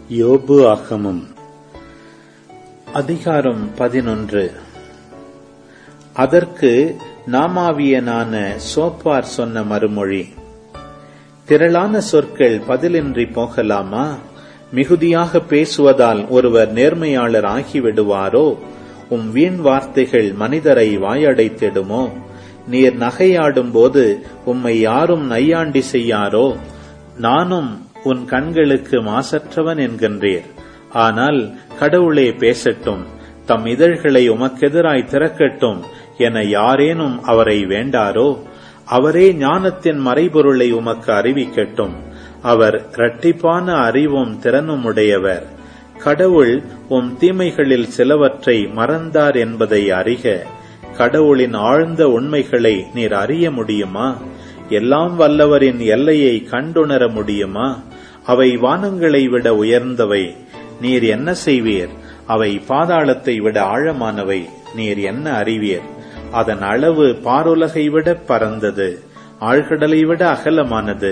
யோபு ஆகமம் அதிகாரம் பதினொன்று அதற்கு நாமாவியனான சோப்பார் சொன்ன மறுமொழி திரளான சொற்கள் பதிலின்றி போகலாமா மிகுதியாக பேசுவதால் ஒருவர் நேர்மையாளர் ஆகிவிடுவாரோ உம் வீண் வார்த்தைகள் மனிதரை வாயடைத்திடுமோ நீர் நகையாடும் போது உம்மை யாரும் நையாண்டி செய்யாரோ நானும் உன் கண்களுக்கு மாசற்றவன் என்கின்றீர் ஆனால் கடவுளே பேசட்டும் தம் இதழ்களை உமக்கெதிராய் திறக்கட்டும் என யாரேனும் அவரை வேண்டாரோ அவரே ஞானத்தின் மறைபொருளை உமக்கு அறிவிக்கட்டும் அவர் இரட்டிப்பான அறிவும் திறனும் உடையவர் கடவுள் உம் தீமைகளில் சிலவற்றை மறந்தார் என்பதை அறிக கடவுளின் ஆழ்ந்த உண்மைகளை நீர் அறிய முடியுமா எல்லாம் வல்லவரின் எல்லையை கண்டுணர முடியுமா அவை வானங்களை விட உயர்ந்தவை நீர் என்ன செய்வீர் அவை பாதாளத்தை விட ஆழமானவை நீர் என்ன அறிவீர் அதன் அளவு பாருலகை விட பறந்தது ஆழ்கடலை விட அகலமானது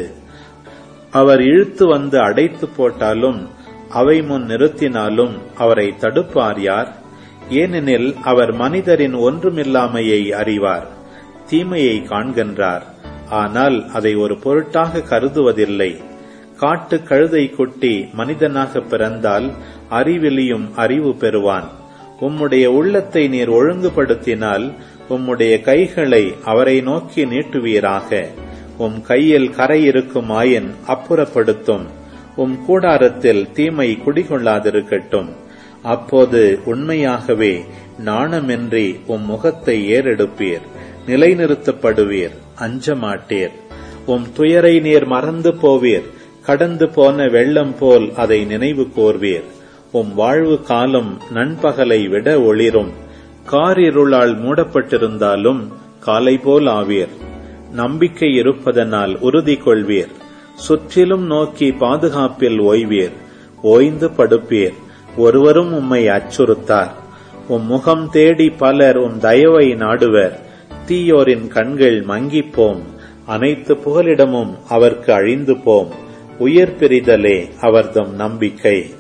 அவர் இழுத்து வந்து அடைத்து போட்டாலும் அவை முன் நிறுத்தினாலும் அவரை தடுப்பார் யார் ஏனெனில் அவர் மனிதரின் ஒன்றுமில்லாமையை அறிவார் தீமையை காண்கின்றார் ஆனால் அதை ஒரு பொருட்டாக கருதுவதில்லை காட்டு கழுதை குட்டி மனிதனாக பிறந்தால் அறிவிலியும் அறிவு பெறுவான் உம்முடைய உள்ளத்தை நீர் ஒழுங்குபடுத்தினால் உம்முடைய கைகளை அவரை நோக்கி நீட்டுவீராக உம் கையில் கரை இருக்குமாயின் அப்புறப்படுத்தும் உம் கூடாரத்தில் தீமை குடிகொள்ளாதிருக்கட்டும் அப்போது உண்மையாகவே நாணமின்றி உம் முகத்தை ஏறெடுப்பீர் நிலைநிறுத்தப்படுவீர் அஞ்ச மாட்டீர் உம் துயரை நீர் மறந்து போவீர் கடந்து போன வெள்ளம் போல் அதை நினைவு கோர்வீர் உம் வாழ்வு காலம் நண்பகலை விட ஒளிரும் காரிருளால் மூடப்பட்டிருந்தாலும் காலை போல் ஆவீர் நம்பிக்கை இருப்பதனால் உறுதி கொள்வீர் சுற்றிலும் நோக்கி பாதுகாப்பில் ஓய்வீர் ஓய்ந்து படுப்பீர் ஒருவரும் உம்மை அச்சுறுத்தார் உம் முகம் தேடி பலர் உம் தயவை நாடுவர் தீயோரின் கண்கள் மங்கிப்போம் அனைத்து புகலிடமும் அவர்க்கு அழிந்து போம் உயிர் பிரிதலே அவர்தம் நம்பிக்கை